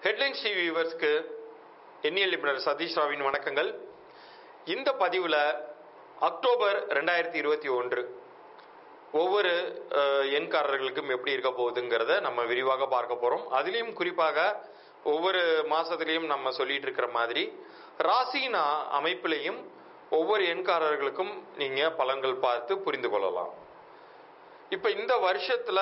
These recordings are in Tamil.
ஹெட்லைன்ஸ் டிவி வியூவர்ஸ்க்கு எண்ணியல் நிபுணர் சதீஷ் ராவின் வணக்கங்கள் இந்த பதிவில் அக்டோபர் ரெண்டாயிரத்தி இருபத்தி ஒன்று ஒவ்வொரு அஹ், எண்காரர்களுக்கும் எப்படி இருக்க போகுதுங்கிறத நம்ம விரிவாக பார்க்க போகிறோம் அதுலேயும் குறிப்பாக ஒவ்வொரு மாதத்துலேயும் நம்ம சொல்லிட்டு இருக்கிற மாதிரி ராசியின் அ- அமைப்பிலையும் ஒவ்வொரு எண்காரர்களுக்கும் நீங்கள் பலன்கள் பார்த்து புரிந்து கொள்ளலாம் இப்போ இந்த வருஷத்துல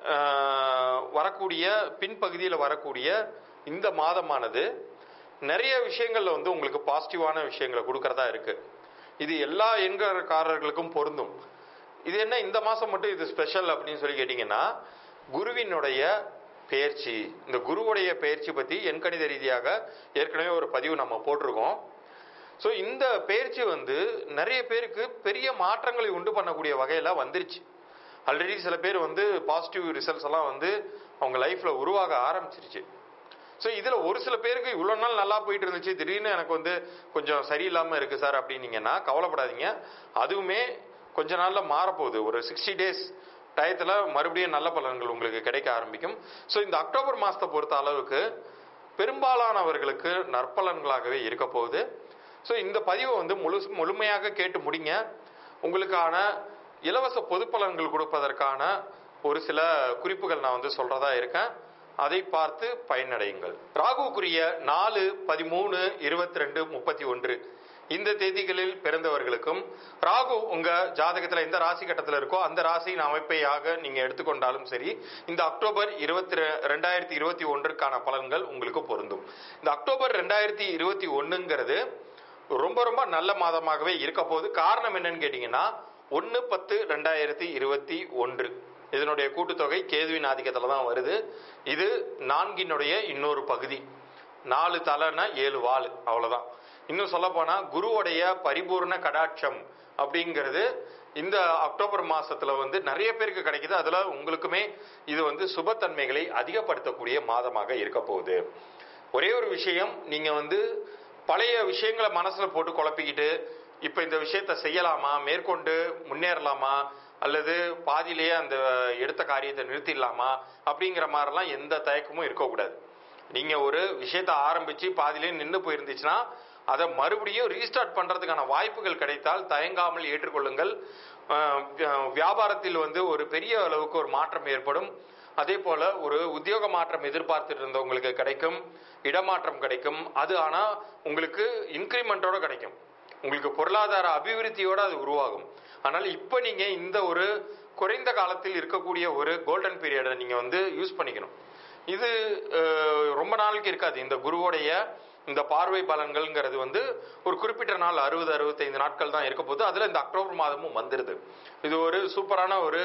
ஆஹ், வரக்கூடிய பின்பகுதியில் வரக்கூடிய இந்த மாதமானது நிறைய விஷயங்கள்ல வந்து உங்களுக்கு பாசிட்டிவான விஷயங்களை கொடுக்கறதா இருக்கு இது எல்லா எண்காரர்களுக்கும் பொருந்தும் இது என்ன இந்த மாசம் மட்டும் இது ஸ்பெஷல் அப்படின்னு சொல்லி கேட்டிங்கன்னா குருவினுடைய பெயர்ச்சி இந்த குருவுடைய பெயர்ச்சி பத்தி எண்கணித ரீதியாக ஏற்கனவே ஒரு பதிவு நம்ம போட்டிருக்கோம் ஸோ இந்த பெயர்ச்சி வந்து நிறைய பேருக்கு பெரிய மாற்றங்களை உண்டு பண்ணக்கூடிய வகையில் வந்துருச்சு ஆல்ரெடி சில பேர் வந்து பாசிட்டிவ் ரிசல்ட்ஸ் எல்லாம் வந்து அவங்க லைஃப்ல உருவாக ஆரம்பிச்சிருச்சு ஸோ இதில் ஒரு சில பேருக்கு இவ்வளோ நாள் நல்லா போயிட்டு இருந்துச்சு திடீர்னு எனக்கு வந்து கொஞ்சம் சரியில்லாமல் இருக்குது சார் அப்படின்னீங்கன்னா கவலைப்படாதீங்க அதுவுமே கொஞ்ச நாளில் மாறப்போகுது ஒரு சிக்ஸ்டி டேஸ் டயத்தில் மறுபடியும் நல்ல பலன்கள் உங்களுக்கு கிடைக்க ஆரம்பிக்கும் ஸோ இந்த அக்டோபர் மாதத்தை பொறுத்த அளவுக்கு பெரும்பாலானவர்களுக்கு நற்பலன்களாகவே இருக்க போகுது ஸோ இந்த பதிவை வந்து முழு முழுமையாக கேட்டு முடிங்க உங்களுக்கான இலவச பொது பலன்கள் கொடுப்பதற்கான ஒரு சில குறிப்புகள் நான் வந்து சொல்றதா இருக்கேன் அதை பார்த்து பயனடையுங்கள் ராகுக்குரிய நாலு பதிமூணு இருபத்தி ரெண்டு முப்பத்தி ஒன்று இந்த தேதிகளில் பிறந்தவர்களுக்கும் ராகு உங்க ஜாதகத்துல எந்த ராசி கட்டத்துல இருக்கோ அந்த ராசியின் அமைப்பையாக நீங்க எடுத்துக்கொண்டாலும் சரி இந்த அக்டோபர் இருபத்தி ரெண்டாயிரத்தி இருபத்தி ஒன்றுக்கான பலன்கள் உங்களுக்கு பொருந்தும் இந்த அக்டோபர் ரெண்டாயிரத்தி இருபத்தி ஒண்ணுங்கிறது ரொம்ப ரொம்ப நல்ல மாதமாகவே இருக்க போகுது காரணம் என்னன்னு கேட்டீங்கன்னா ஒன்று பத்து ரெண்டாயிரத்தி இருபத்தி ஒன்று இதனுடைய கூட்டுத்தொகை கேதுவின் ஆதிக்கத்தில் தான் வருது இது நான்கினுடைய இன்னொரு பகுதி நாலு தலைன்னா ஏழு வாள் அவ்வளவுதான் இன்னும் சொல்ல போனா குருவுடைய பரிபூர்ண கடாட்சம் அப்படிங்கிறது இந்த அக்டோபர் மாசத்துல வந்து நிறைய பேருக்கு கிடைக்குது அதுல உங்களுக்குமே இது வந்து சுபத்தன்மைகளை அதிகப்படுத்தக்கூடிய மாதமாக இருக்க போகுது ஒரே ஒரு விஷயம் நீங்க வந்து பழைய விஷயங்களை மனசுல போட்டு குழப்பிக்கிட்டு இப்ப இந்த விஷயத்த செய்யலாமா மேற்கொண்டு முன்னேறலாமா அல்லது பாதியிலேயே அந்த எடுத்த காரியத்தை நிறுத்திடலாமா அப்படிங்கிற மாதிரிலாம் எந்த தயக்கமும் இருக்கக்கூடாது நீங்க ஒரு விஷயத்த ஆரம்பிச்சு பாதியிலே நின்று போயிருந்துச்சுன்னா அதை மறுபடியும் ரீஸ்டார்ட் பண்றதுக்கான வாய்ப்புகள் கிடைத்தால் தயங்காமல் ஏற்றுக்கொள்ளுங்கள் அஹ் வியா- வியாபாரத்தில் வந்து ஒரு பெரிய அளவுக்கு ஒரு மாற்றம் ஏற்படும் அதே போல ஒரு உத்தியோக மாற்றம் எதிர்பார்த்துட்டு இருந்தவங்களுக்கு கிடைக்கும் இடமாற்றம் கிடைக்கும் அது ஆனா உங்களுக்கு இன்க்ரிமெண்டோட கிடைக்கும் உங்களுக்கு பொருளாதார அபிவிருத்தியோட அது உருவாகும் ஆனால் இப்போ நீங்க இந்த ஒரு குறைந்த காலத்தில் இருக்கக்கூடிய ஒரு கோல்டன் பீரியடை நீங்க வந்து யூஸ் பண்ணிக்கணும் இது அஹ், ரொம்ப நாளுக்கு இருக்காது இந்த குருவோடைய இந்த பார்வை பலன்கள்ங்கிறது வந்து ஒரு குறிப்பிட்ட நாள் அறுபது அறுபத்தைந்து நாட்கள் தான் இருக்க போகுது அதுல இந்த அக்டோபர் மாதமும் வந்துருது இது ஒரு சூப்பரான ஒரு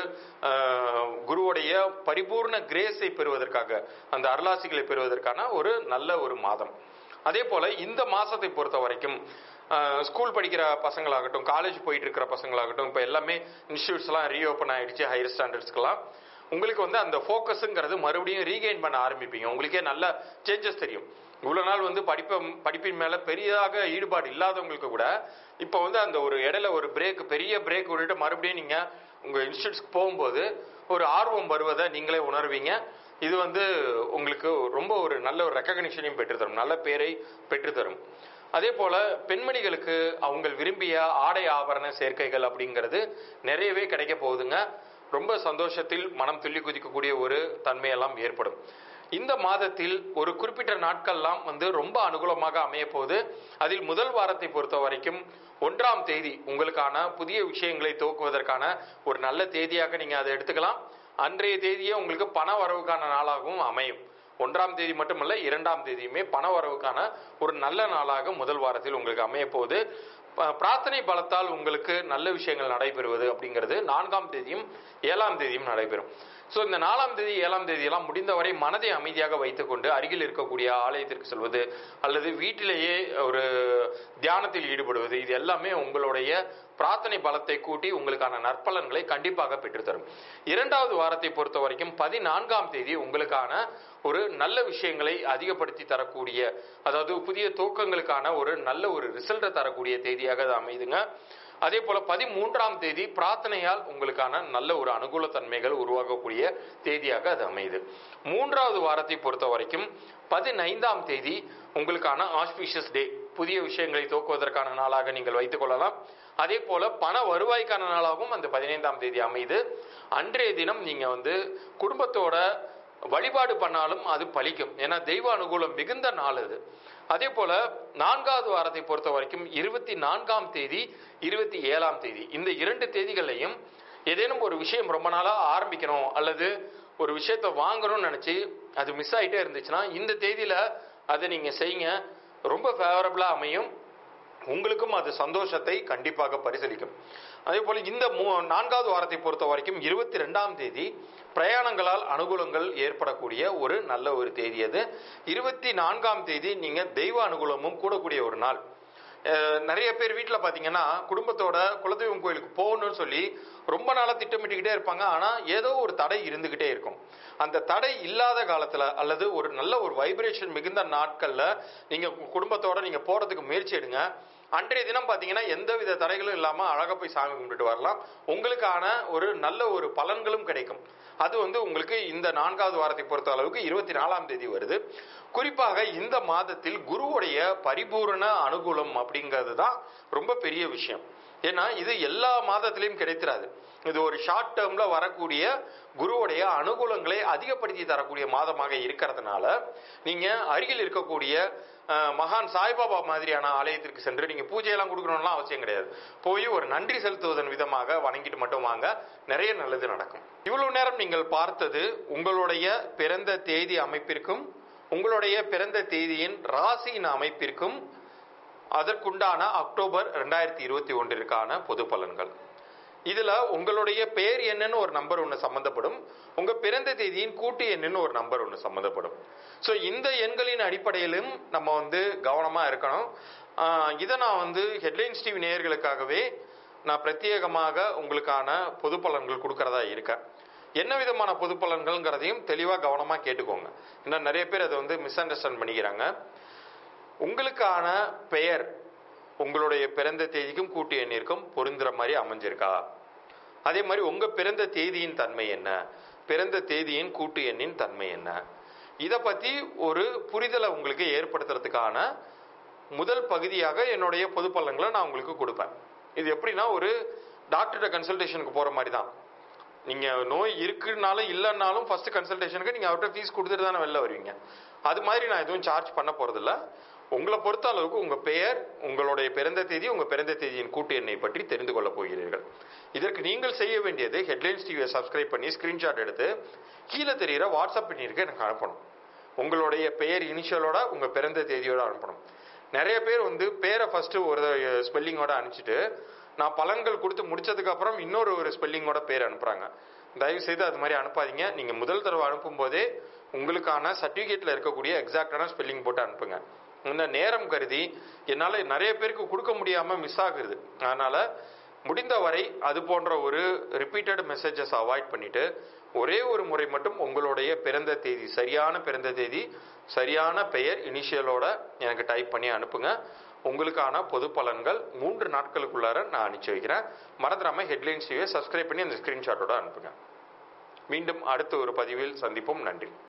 அஹ், குருவுடைய பரிபூர்ண கிரேஸை பெறுவதற்காக அந்த அருளாசிகளை பெறுவதற்கான ஒரு நல்ல ஒரு மாதம் அதே போல இந்த மாசத்தை பொறுத்த வரைக்கும் அஹ், ஸ்கூல் படிக்கிற பசங்களாகட்டும் காலேஜ் போயிட்டு இருக்கிற பசங்களாகட்டும் இப்போ எல்லாமே இன்ஸ்டியூட்ஸ் எல்லாம் ரீஓப்பன் ஆயிடுச்சு ஹையர் ஸ்டாண்டர்ட்ஸ்க்கெல்லாம் உங்களுக்கு வந்து அந்த ஃபோக்கஸுங்கிறது மறுபடியும் ரீகெயின் பண்ண ஆரம்பிப்பீங்க உங்களுக்கே நல்ல சேஞ்சஸ் தெரியும் இவ்வளவு நாள் வந்து படிப்பை படிப்பின் மேல பெரியதாக ஈடுபாடு இல்லாதவங்களுக்கு கூட இப்போ வந்து அந்த ஒரு இடையில ஒரு பிரேக் பெரிய பிரேக் விட்டுட்டு மறுபடியும் நீங்க உங்க இன்ஸ்டியூட்ஸ்க்கு போகும்போது ஒரு ஆர்வம் வருவதை நீங்களே உணர்வீங்க இது வந்து உங்களுக்கு ரொம்ப ஒரு நல்ல ஒரு ரெக்கக்னிஷனையும் பெற்றுத்தரும் நல்ல பேரை பெற்றுத்தரும் அதே போல பெண்மணிகளுக்கு அவங்க விரும்பிய ஆடை ஆபரண சேர்க்கைகள் அப்படிங்கிறது நிறையவே கிடைக்க போகுதுங்க ரொம்ப சந்தோஷத்தில் மனம் துள்ளி குதிக்கக்கூடிய ஒரு தன்மையெல்லாம் ஏற்படும் இந்த மாதத்தில் ஒரு குறிப்பிட்ட நாட்கள்லாம் வந்து ரொம்ப அனுகூலமாக அமைய போகுது அதில் முதல் வாரத்தை பொறுத்த வரைக்கும் ஒன்றாம் தேதி உங்களுக்கான புதிய விஷயங்களை துவக்குவதற்கான ஒரு நல்ல தேதியாக நீங்க அதை எடுத்துக்கலாம் அன்றைய தேதியே உங்களுக்கு பண வரவுக்கான நாளாகவும் அமையும் ஒன்றாம் தேதி மட்டுமல்ல இரண்டாம் தேதியுமே பண வரவுக்கான ஒரு நல்ல நாளாக முதல் வாரத்தில் உங்களுக்கு அமைய போகுது ப- பிரார்த்தனை பலத்தால் உங்களுக்கு நல்ல விஷயங்கள் நடைபெறுவது அப்படிங்கிறது நான்காம் தேதியும் ஏழாம் தேதியும் நடைபெறும் ஸோ இந்த நாலாம் தேதி ஏழாம் தேதி எல்லாம் முடிந்தவரை மனதை அமைதியாக வைத்துக்கொண்டு அருகில் இருக்கக்கூடிய ஆலயத்திற்கு செல்வது அல்லது வீட்டிலேயே ஒரு தியானத்தில் ஈடுபடுவது இது எல்லாமே உங்களுடைய பிரார்த்தனை பலத்தை கூட்டி உங்களுக்கான நற்பலன்களை கண்டிப்பாக பெற்றுத்தரும் இரண்டாவது வாரத்தை பொறுத்த வரைக்கும் பதினான்காம் தேதி உங்களுக்கான ஒரு நல்ல விஷயங்களை அதிகப்படுத்தி தரக்கூடிய அதாவது புதிய துவக்கங்களுக்கான ஒரு நல்ல ஒரு ரிசல்ட்டை தரக்கூடிய தேதியாக அது அமைதுங்க அதே போல பதிமூன்றாம் தேதி பிரார்த்தனையால் உங்களுக்கான நல்ல ஒரு அனுகூல தன்மைகள் உருவாகக்கூடிய தேதியாக அது அமையுது மூன்றாவது வாரத்தை பொறுத்த வரைக்கும் பதினைந்தாம் தேதி உங்களுக்கான ஆஸ்பிஷியஸ் டே புதிய விஷயங்களை துவக்குவதற்கான நாளாக நீங்கள் வைத்துக் கொள்ளலாம் அதே போல பண வருவாய்க்கான நாளாகவும் அந்த பதினைந்தாம் தேதி அமையுது அன்றைய தினம் நீங்க வந்து குடும்பத்தோட வழிபாடு பண்ணாலும் அது பலிக்கும் ஏன்னா தெய்வ அனுகூலம் மிகுந்த நாள் அது அதே போல நான்காவது வாரத்தை பொறுத்த வரைக்கும் இருபத்தி நான்காம் தேதி இருபத்தி ஏழாம் தேதி இந்த இரண்டு தேதிகளையும் ஏதேனும் ஒரு விஷயம் ரொம்ப நாளா ஆரம்பிக்கணும் அல்லது ஒரு விஷயத்த வாங்கணும்னு நினைச்சு அது மிஸ் ஆயிட்டே இருந்துச்சுன்னா இந்த தேதியில அதை நீங்க செய்யுங்க ரொம்ப ஃபேவரபிளா அமையும் உங்களுக்கும் அது சந்தோஷத்தை கண்டிப்பாக பரிசளிக்கும் அதே போல இந்த மூ நான்காவது வாரத்தை பொறுத்த வரைக்கும் இருபத்தி ரெண்டாம் தேதி பிரயாணங்களால் அனுகூலங்கள் ஏற்படக்கூடிய ஒரு நல்ல ஒரு தேதி அது இருபத்தி நான்காம் தேதி நீங்க தெய்வ அனுகூலமும் கூடக்கூடிய ஒரு நாள் அஹ் நிறைய பேர் வீட்டில் பார்த்தீங்கன்னா குடும்பத்தோட குலதெய்வம் கோயிலுக்கு போகணும்னு சொல்லி ரொம்ப நாளாக திட்டமிட்டுக்கிட்டே இருப்பாங்க ஆனால் ஏதோ ஒரு தடை இருந்துக்கிட்டே இருக்கும் அந்த தடை இல்லாத காலத்தில் அல்லது ஒரு நல்ல ஒரு வைப்ரேஷன் மிகுந்த நாட்களில் நீங்கள் குடும்பத்தோட நீங்கள் போகிறதுக்கு முயற்சி எடுங்க அன்றைய தினம் பார்த்தீங்கன்னா எந்தவித தடைகளும் இல்லாமல் அழகாக போய் சாமி கும்பிட்டுட்டு வரலாம் உங்களுக்கான ஒரு நல்ல ஒரு பலன்களும் கிடைக்கும் அது வந்து உங்களுக்கு இந்த நான்காவது வாரத்தை பொறுத்த அளவுக்கு இருபத்தி நாலாம் தேதி வருது குறிப்பாக இந்த மாதத்தில் குருவுடைய பரிபூரண அனுகூலம் அப்படிங்கிறது தான் ரொம்ப பெரிய விஷயம் ஏன்னா இது எல்லா மாதத்திலையும் கிடைத்திராது இது ஒரு ஷார்ட் டேர்ம்ல வரக்கூடிய குருவுடைய அனுகூலங்களை அதிகப்படுத்தி தரக்கூடிய மாதமாக இருக்கிறதுனால நீங்க அருகில் இருக்கக்கூடிய அஹ், மகான் சாய்பாபா மாதிரியான ஆலயத்திற்கு சென்று நீங்க பூஜையெல்லாம் கொடுக்கணும்லாம் அவசியம் கிடையாது போய் ஒரு நன்றி செலுத்துவதன் விதமாக வணங்கிட்டு மட்டும் வாங்க நிறைய நல்லது நடக்கும் இவ்வளவு நேரம் நீங்கள் பார்த்தது உங்களுடைய பிறந்த தேதி அமைப்பிற்கும் உங்களுடைய பிறந்த தேதியின் ராசியின் அமைப்பிற்கும் அதற்குண்டான அக்டோபர் ரெண்டாயிரத்தி இருபத்தி ஒன்றிற்கான பொது பலன்கள் இதுல உங்களுடைய பெயர் என்னன்னு ஒரு நம்பர் ஒன்று சம்பந்தப்படும் உங்க பிறந்த தேதியின் கூட்டு எண்ணுன்னு ஒரு நம்பர் ஒன்று சம்பந்தப்படும் ஸோ இந்த எண்களின் அடிப்படையிலும் நம்ம வந்து கவனமா இருக்கணும் ஆஹ் இதை நான் வந்து ஹெட்லைன்ஸ் டிவி நேயர்களுக்காகவே நான் பிரத்யேகமாக உங்களுக்கான பொது பலன்கள் கொடுக்கறதா இருக்கேன் என்ன விதமான பொது பலன்கள்ங்கிறதையும் தெளிவாக கவனமாக கேட்டுக்கோங்க ஏன்னா நிறைய பேர் அதை வந்து மிஸ் அண்டர்ஸ்டாண்ட் பண்ணிக்கிறாங்க உங்களுக்கான பெயர் உங்களுடைய பிறந்த தேதிக்கும் கூட்டு எண்ணிற்கும் பொருந்துற மாதிரி அமைஞ்சிருக்கா அதே மாதிரி உங்க பிறந்த தேதியின் தன்மை என்ன பிறந்த தேதியின் கூட்டு எண்ணின் தன்மை என்ன இதை பத்தி ஒரு புரிதலை உங்களுக்கு ஏற்படுத்துறதுக்கான முதல் பகுதியாக என்னுடைய பொது பலன்களை நான் உங்களுக்கு கொடுப்பேன் இது எப்படின்னா ஒரு டாக்டர்கிட்ட கன்சல்டேஷனுக்கு போற மாதிரி தான் நீங்க நோய் இருக்குனாலும் இல்லைன்னாலும் ஃபர்ஸ்ட் கன்சல்டேஷனுக்கு நீங்க அவர்கிட்ட ஃபீஸ் கொடுத்துட்டு தானே வெளில வருவீங்க அது மாதிரி நான் எதுவும் சார்ஜ் பண்ண போறதில்ல உங்களை பொறுத்த அளவுக்கு உங்க பெயர் உங்களுடைய பிறந்த தேதி உங்க பிறந்த தேதியின் கூட்டு எண்ணை பற்றி தெரிந்து கொள்ளப் போகிறீர்கள் இதற்கு நீங்கள் செய்ய வேண்டியது ஹெட்லைன்ஸ் டிவியை சப்ஸ்கிரைப் பண்ணி ஸ்கிரீன்ஷாட் எடுத்து கீழே தெரிகிற வாட்ஸ்அப் எண்ணிற்கு எனக்கு அனுப்பணும் உங்களுடைய பெயர் இனிஷியலோட உங்க பிறந்த தேதியோட அனுப்பணும் நிறைய பேர் வந்து பேரை ஃபர்ஸ்ட் ஒரு ஸ்பெல்லிங்கோட அனுப்பிச்சிட்டு நான் பலன்கள் கொடுத்து முடிச்சதுக்கு அப்புறம் இன்னொரு ஒரு ஸ்பெல்லிங்கோட பேர் அனுப்புறாங்க தயவு செய்து அது மாதிரி அனுப்பாதீங்க நீங்க முதல் தடவை அனுப்பும் போதே உங்களுக்கான சர்டிபிகேட்ல இருக்கக்கூடிய எக்ஸாக்டான ஸ்பெல்லிங் போட்டு அனுப்புங்க இந்த நேரம் கருதி என்னால நிறைய பேருக்கு கொடுக்க முடியாம மிஸ் ஆகுது அதனால முடிந்த வரை அது போன்ற ஒரு ரிப்பீட்டட் மெசேஜஸ் அவாய்ட் பண்ணிட்டு ஒரே ஒரு முறை மட்டும் உங்களுடைய பிறந்த தேதி சரியான பிறந்த தேதி சரியான பெயர் இனிஷியலோட எனக்கு டைப் பண்ணி அனுப்புங்க உங்களுக்கான பொது பலன்கள் மூன்று நாட்களுக்குள்ளார நான் அனுப்பிச்சு வைக்கிறேன் மறந்துடாம ஹெட்லைன்ஸ் டிவியை சப்ஸ்கிரைப் பண்ணி அந்த ஸ்கிரீன்ஷாட்டோட அனுப்புங்க மீண்டும் அடுத்த ஒரு பதிவில் சந்திப்போம் நன்றி